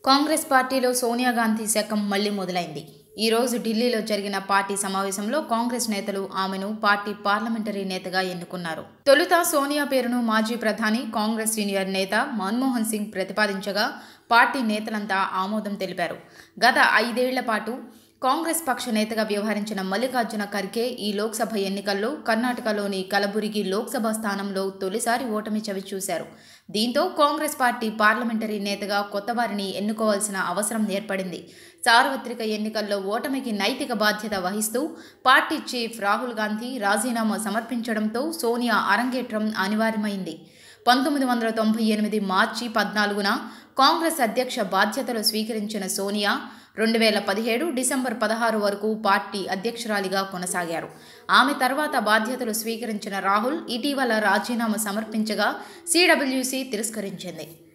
కాంగ్రెస్ పార్టీలో సోనియా గాంధీ శకం మళ్లీ మొదలైంది ఈ రోజు ఢిల్లీలో జరిగిన పార్టీ సమావేశంలో కాంగ్రెస్ నేతలు ఆమెను పార్టీ పార్లమెంటరీ నేతగా ఎన్నుకున్నారు తొలుత సోనియా పేరును మాజీ ప్రధాని కాంగ్రెస్ సీనియర్ నేత మన్మోహన్ సింగ్ ప్రతిపాదించగా పార్టీ నేతలంతా ఆమోదం తెలిపారు గత ఐదేళ్ల పాటు కాంగ్రెస్ పక్ష నేతగా వ్యవహరించిన మల్లికార్జున ఖర్గే ఈ లోక్సభ ఎన్నికల్లో కర్ణాటకలోని కలబురిగి లోక్సభ స్థానంలో తొలిసారి ఓటమి చవిచూశారు దీంతో కాంగ్రెస్ పార్టీ పార్లమెంటరీ నేతగా కొత్త వారిని ఎన్నుకోవాల్సిన అవసరం ఏర్పడింది సార్వత్రిక ఎన్నికల్లో ఓటమికి నైతిక బాధ్యత వహిస్తూ పార్టీ చీఫ్ రాహుల్ గాంధీ రాజీనామా సమర్పించడంతో సోనియా అరంగేట్రం అనివార్యమైంది పంతొమ్మిది వందల తొంభై ఎనిమిది మార్చి పద్నాలుగున కాంగ్రెస్ అధ్యక్ష బాధ్యతలు స్వీకరించిన సోనియా రెండు వేల పదిహేడు డిసెంబర్ పదహారు వరకు పార్టీ అధ్యక్షురాలిగా కొనసాగారు ఆమె తర్వాత బాధ్యతలు స్వీకరించిన రాహుల్ ఇటీవల రాజీనామా సమర్పించగా సిడబ్ల్యూసీ తిరస్కరించింది